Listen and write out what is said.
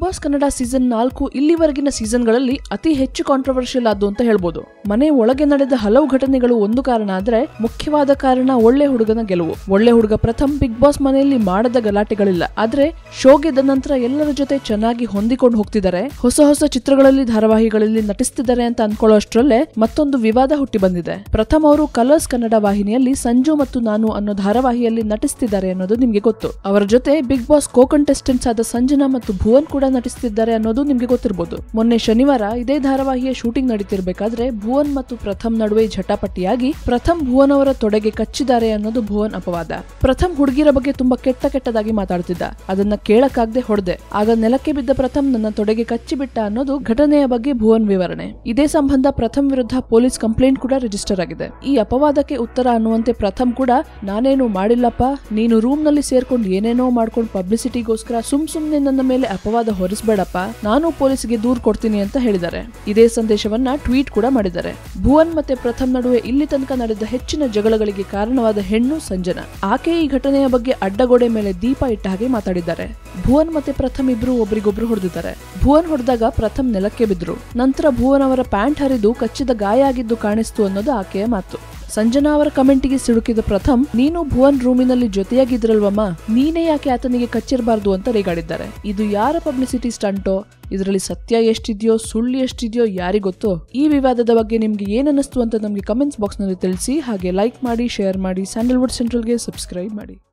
boss Kannada season ನಾಲ್ಕು ಇಲ್ಲಿವರೆಗಿನ ಸೀಸನ್ಗಳಲ್ಲಿ ಅತಿ ಹೆಚ್ಚು ಕಾಂಟ್ರವರ್ಷಿಯಲ್ ಆದ್ದು ಅಂತ ಹೇಳ್ಬೋದು ಮನೆ ಒಳಗೆ ನಡೆದ ಹಲವು ಘಟನೆಗಳು ಒಂದು ಕಾರಣ ಆದ್ರೆ ಮುಖ್ಯವಾದ ಕಾರಣ ಒಳ್ಳೆ ಹುಡುಗನ ಗೆಲುವು ಒಳ್ಳೆ ಹುಡುಗ ಪ್ರಥಮ್ ಬಿಗ್ ಬಾಸ್ ಮನೆಯಲ್ಲಿ ಮಾಡದ ಗಲಾಟೆಗಳಿಲ್ಲ ಆದ್ರೆ ಶೋ ಗೆದ್ದ ನಂತರ ಎಲ್ಲರ ಜೊತೆ ಚೆನ್ನಾಗಿ ಹೊಂದಿಕೊಂಡು ಹೋಗ್ತಿದ್ದಾರೆ ಹೊಸ ಹೊಸ ಚಿತ್ರಗಳಲ್ಲಿ ಧಾರಾವಾಹಿಗಳಲ್ಲಿ ನಟಿಸ್ತಿದ್ದಾರೆ ಅಂತ ಅನ್ಕೊಳ್ಳೋ ಅಷ್ಟರಲ್ಲೇ ಮತ್ತೊಂದು ವಿವಾದ ಹುಟ್ಟಿ ಬಂದಿದೆ ಪ್ರಥಮ್ ಅವರು ಕಲರ್ಸ್ ಕನ್ನಡ ವಾಹಿನಿಯಲ್ಲಿ ಸಂಜು ಮತ್ತು ನಾನು ಅನ್ನೋ ಧಾರಾವಾಹಿಯಲ್ಲಿ ನಟಿಸ್ತಿದ್ದಾರೆ ಅನ್ನೋದು ನಿಮ್ಗೆ ಗೊತ್ತು ಅವರ ಜೊತೆ ಬಿಗ್ ಬಾಸ್ ಕೋ ಕಂಟೆಸ್ಟೆಂಟ್ಸ್ ಆದ ಸಂಜನಾ ಮತ್ತು ಭುವನ್ ಕೂಡ ನಟಿಸ್ತಿದ್ದಾರೆ ಅನ್ನೋದು ನಿಮ್ಗೆ ಗೊತ್ತಿರಬಹುದು ಮೊನ್ನೆ ಶನಿವಾರ ಇದೇ ಧಾರಾವಾಹಿಯ ಶೂಟಿಂಗ್ ನಡೀತಿರ್ಬೇಕಾದ್ರೆ ಭುವನ್ ಮತ್ತು ಪ್ರಥಮ್ ನಡುವೆ ಝಟಾಪಟಿಯಾಗಿ ಪ್ರಥಮ್ ಭುವನ್ ಅವರ ತೊಡೆಗೆ ಕಚ್ಚಿದ್ದಾರೆ ಅನ್ನೋದು ಭುವನ್ ಅಪವಾದ ಪ್ರಥಮ್ ಹುಡುಗಿರ ಬಗ್ಗೆ ತುಂಬಾ ಕೆಟ್ಟ ಕೆಟ್ಟದಾಗಿ ಮಾತಾಡ್ತಿದ್ದ ಅದನ್ನ ಕೇಳಕ್ಕಾಗದೆ ಹೊಡೆದೆ ಆಗ ನೆಲಕ್ಕೆ ಬಿದ್ದ ಪ್ರಥಮ್ ನನ್ನ ತೊಡೆಗೆ ಕಚ್ಚಿಬಿಟ್ಟ ಅನ್ನೋದು ಘಟನೆಯ ಬಗ್ಗೆ ಭುವನ್ ವಿವರಣೆ ಇದೇ ಸಂಬಂಧ ಪ್ರಥಮ್ ವಿರುದ್ಧ ಪೊಲೀಸ್ ಕಂಪ್ಲೇಂಟ್ ಕೂಡ ರಿಜಿಸ್ಟರ್ ಆಗಿದೆ ಈ ಅಪವಾದಕ್ಕೆ ಉತ್ತರ ಅನ್ನುವಂತೆ ಪ್ರಥಮ್ ಕೂಡ ನಾನೇನು ಮಾಡಿಲ್ಲಪ್ಪ ನೀನು ರೂಮ್ ನಲ್ಲಿ ಸೇರ್ಕೊಂಡು ಏನೇನೋ ಮಾಡ್ಕೊಂಡು ಪಬ್ಲಿಸಿಟಿಗೋಸ್ಕರ ಸುಮ್ ಸುಮ್ನೆ ನನ್ನ ಮೇಲೆ ಅಪವಾದ ಹೊರಿಸಬೇಡಪ್ಪ ನಾನು ಪೊಲೀಸ್ಗೆ ದೂರ್ ಕೊಡ್ತೀನಿ ಅಂತ ಹೇಳಿದ್ದಾರೆ ಇದೇ ಸಂದೇಶವನ್ನ ಟ್ವೀಟ್ ಕೂಡ ಮಾಡಿದ್ದಾರೆ ಭುವನ್ ಮತ್ತೆ ಪ್ರಥಮ್ ನಡುವೆ ಇಲ್ಲಿ ತನಕ ನಡೆದ ಹೆಚ್ಚಿನ ಜಗಳಗಳಿಗೆ ಕಾರಣವಾದ ಹೆಣ್ಣು ಸಂಜನಾ ಆಕೆ ಈ ಘಟನೆಯ ಬಗ್ಗೆ ಅಡ್ಡಗೋಡೆ ಮೇಲೆ ದೀಪ ಇಟ್ಟ ಹಾಗೆ ಮಾತಾಡಿದ್ದಾರೆ ಭುವನ್ ಮತ್ತೆ ಪ್ರಥಮ್ ಇಬ್ರು ಒಬ್ರಿಗೊಬ್ರು ಹೊಡೆದಿದ್ದಾರೆ ಭುವನ್ ಹೊಡೆದಾಗ ಪ್ರಥಮ್ ನೆಲಕ್ಕೆ ಬಿದ್ರು ನಂತರ ಭುವನ್ ಅವರ ಪ್ಯಾಂಟ್ ಹರಿದು ಕಚ್ಚಿದ ಗಾಯ ಆಗಿದ್ದು ಕಾಣಿಸ್ತು ಅನ್ನೋದು ಆಕೆಯ ಮಾತು ಸಂಜನಾ ಅವರ ಕಮೆಂಟಿಗೆ ಸಿಡುಕಿದ ಪ್ರಥಮ್ ನೀನು ಭುವನ್ ರೂಮಿನಲ್ಲಿ ಜೊತೆಯಾಗಿದ್ರಲ್ವಮ್ಮ ನೀನೇ ಯಾಕೆ ಆತನಿಗೆ ಕಚ್ಚಿರಬಾರ್ದು ಅಂತ ರೇಗಾಡಿದ್ದಾರೆ ಇದು ಯಾರ ಪಬ್ಲಿಸಿಟಿ ಸ್ಟಂಟೋ ಇದರಲ್ಲಿ ಸತ್ಯ ಎಷ್ಟಿದೆಯೋ ಸುಳ್ಳು ಎಷ್ಟಿದೆಯೋ ಯಾರಿಗೊತ್ತೋ ಈ ವಿವಾದದ ಬಗ್ಗೆ ನಿಮ್ಗೆ ಏನನ್ನಿಸ್ತು ಅಂತ ನಮಗೆ ಕಮೆಂಟ್ಸ್ ಬಾಕ್ಸ್ನಲ್ಲಿ ತಿಳಿಸಿ ಹಾಗೆ ಲೈಕ್ ಮಾಡಿ ಶೇರ್ ಮಾಡಿ ಸ್ಯಾಂಡಲ್ವುಡ್ ಸೆಂಟ್ರಲ್ಗೆ ಸಬ್ಸ್ಕ್ರೈಬ್ ಮಾಡಿ